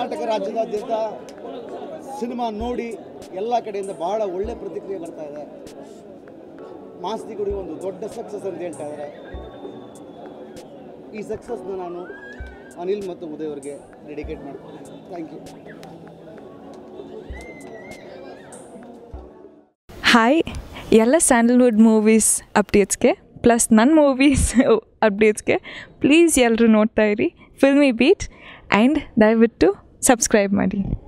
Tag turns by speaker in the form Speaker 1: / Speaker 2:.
Speaker 1: ಕರ್ನಾಟಕ ರಾಜ್ಯದಾದ್ಯಂತ ಸಿನಿಮಾ ನೋಡಿ ಎಲ್ಲ ಕಡೆಯಿಂದ ಭಾಳ ಒಳ್ಳೆ ಪ್ರತಿಕ್ರಿಯೆ ಬರ್ತಾ ಇದೆ ಮಾಸ್ತಿ ಗುಡಿ ಒಂದು ದೊಡ್ಡ ಸಕ್ಸಸ್ ಅಂತ ಹೇಳ್ತಾ ಇದ್ದಾರೆ ಈ ಸಕ್ಸಸ್ನ ನಾನು ಅನಿಲ್ ಮತ್ತು ಉದಯ್ ಅವ್ರಿಗೆ ಡೆಡಿಕೇಟ್ ಮಾಡ್ತೀನಿ ಥ್ಯಾಂಕ್ ಯು
Speaker 2: ಹಾಯ್ ಎಲ್ಲ ಸ್ಯಾಂಡಲ್ವುಡ್ ಮೂವೀಸ್ ಅಪ್ಡೇಟ್ಸ್ಗೆ ಪ್ಲಸ್ ನನ್ನ ಮೂವೀಸ್ ಅಪ್ಡೇಟ್ಸ್ಗೆ ಪ್ಲೀಸ್ ಎಲ್ಲರೂ ನೋಡ್ತಾ ಇರಿ ಫಿಲ್ಮಿ ಬೀಟ್ ಆ್ಯಂಡ್ ದಯವಿಟ್ಟು ಸಬ್ಸ್ಕ್ರೈಬ್ ಮಾಡಿ